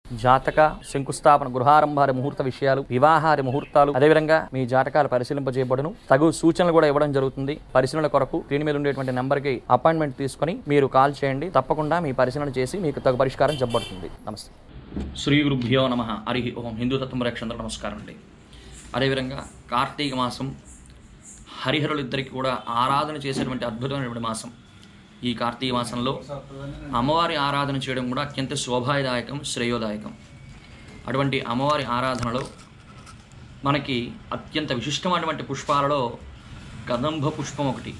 జాతక శంకుస్థాపన గృహారంభారి ముహూర్త విషయాలు వివాహారి ముహూర్తాలు అదేవిధంగా మీ జాతకాలు పరిశీలింపజేయబడును తగు సూచనలు కూడా ఇవ్వడం జరుగుతుంది పరిశీలన కొరకు దీని మీద ఉండేటువంటి నెంబర్కి అపాయింట్మెంట్ తీసుకొని మీరు కాల్ చేయండి తప్పకుండా మీ పరిశీలన చేసి మీకు తగు పరిష్కారం చెప్పబడుతుంది నమస్తే శ్రీ గురుభ్యో నమ హరి ఓం హిందూ తత్వం రక్షణ నమస్కారం అండి అదేవిధంగా కార్తీక మాసం హరిహరులిద్దరికి కూడా ఆరాధన చేసేటువంటి అద్భుతమైనటువంటి మాసం ఈ కార్తీక మాసంలో అమ్మవారి ఆరాధన చేయడం కూడా అత్యంత శోభాయదాయకం శ్రేయోదాయకం అటువంటి అమ్మవారి ఆరాధనలో మనకి అత్యంత విశిష్టమైనటువంటి పుష్పాలలో కదంబ పుష్పం ఒకటి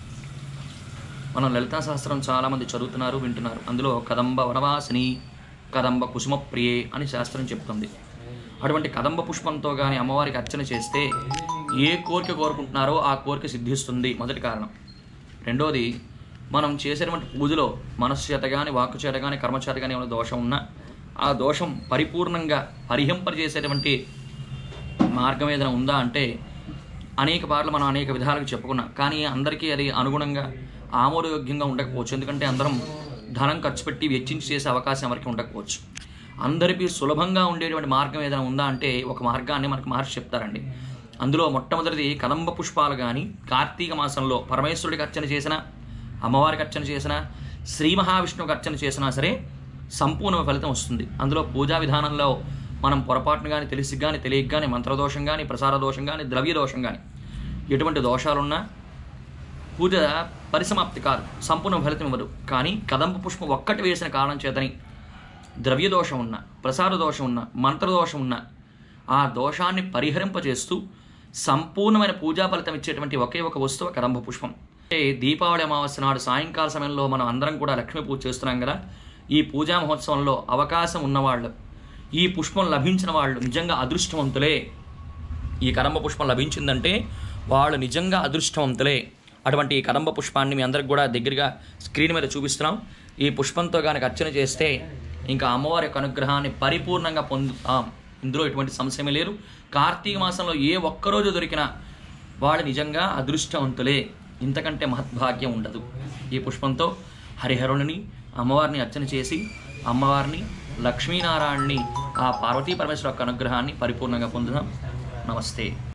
మనం లలితా శాస్త్రం చాలామంది చదువుతున్నారు వింటున్నారు అందులో కదంబ వనవాసిని కదంబ కుసుమ ప్రియే అని శాస్త్రం చెప్తుంది అటువంటి కదంబ పుష్పంతో కానీ అమ్మవారికి అర్చన చేస్తే ఏ కోరిక కోరుకుంటున్నారో ఆ కోరిక సిద్ధిస్తుంది మొదటి కారణం రెండోది మనం చేసేటువంటి పూజలో మనస్సు చేత కానీ వాక్కు చేత కానీ కర్మ చేత కానీ ఏమైనా దోషం ఉన్నా ఆ దోషం పరిపూర్ణంగా పరిహింపజేసేటువంటి మార్గం ఏదైనా ఉందా అంటే అనేక పాటలు మనం అనేక విధాలుగా చెప్పుకున్నాం కానీ అందరికీ అది అనుగుణంగా ఆమోదయోగ్యంగా ఉండకపోవచ్చు ఎందుకంటే అందరం ధనం ఖర్చు పెట్టి వెచ్చించి చేసే అవకాశం ఎవరికి ఉండకపోవచ్చు అందరికీ సులభంగా ఉండేటువంటి మార్గం ఏదైనా ఉందా అంటే ఒక మార్గాన్ని మనకు మహర్షి చెప్తారండి అందులో మొట్టమొదటిది కదంబ పుష్పాలు కానీ కార్తీక మాసంలో పరమేశ్వరుడికి అర్చన చేసిన అమ్మవారికి అర్చన చేసిన శ్రీ మహావిష్ణువుకి అర్చన చేసినా సరే సంపూర్ణ ఫలితం వస్తుంది అందులో పూజా విధానంలో మనం పొరపాటును కానీ తెలిసి కానీ తెలియక కానీ మంత్రదోషం కానీ ప్రసార దోషం కానీ ద్రవ్య దోషం కానీ ఎటువంటి దోషాలున్నా పూజ పరిసమాప్తి కాదు సంపూర్ణ ఫలితం ఇవ్వదు కానీ కదంబ పుష్పం ఒక్కటి వేసిన కారణం చేతని ద్రవ్య దోషం ఉన్న ప్రసార దోషం ఉన్న మంత్రదోషం ఉన్న ఆ దోషాన్ని పరిహరింపజేస్తూ సంపూర్ణమైన పూజా ఫలితం ఇచ్చేటువంటి ఒకే ఒక వస్తువు కదంబ పుష్పం అంటే దీపావళి అమావాస్య నాడు సాయంకాల సమయంలో మనం అందరం కూడా లక్ష్మీ పూజ చేస్తున్నాం కదా ఈ పూజా మహోత్సవంలో అవకాశం ఉన్నవాళ్ళు ఈ పుష్పం లభించిన వాళ్ళు నిజంగా అదృష్టవంతులే ఈ కదంబ పుష్పం లభించిందంటే వాళ్ళు నిజంగా అదృష్టవంతులే అటువంటి ఈ కదంబ పుష్పాన్ని మీ అందరికి కూడా దగ్గరగా స్క్రీన్ మీద చూపిస్తున్నాం ఈ పుష్పంతో కనుక అర్చన చేస్తే ఇంకా అమ్మవారి యొక్క అనుగ్రహాన్ని పరిపూర్ణంగా పొందుతాం ఇందులో ఎటువంటి సంశయమే లేరు కార్తీక మాసంలో ఏ ఒక్కరోజు దొరికినా వాళ్ళు నిజంగా అదృష్టవంతులే ఇంతకంటే మహద్భాగ్యం ఉండదు ఈ పుష్పంతో హరిహరుని అమ్మవారిని అర్చన చేసి అమ్మవారిని లక్ష్మీనారాయణని ఆ పార్వతీ పరమేశ్వర యొక్క అనుగ్రహాన్ని పరిపూర్ణంగా పొందుదాం నమస్తే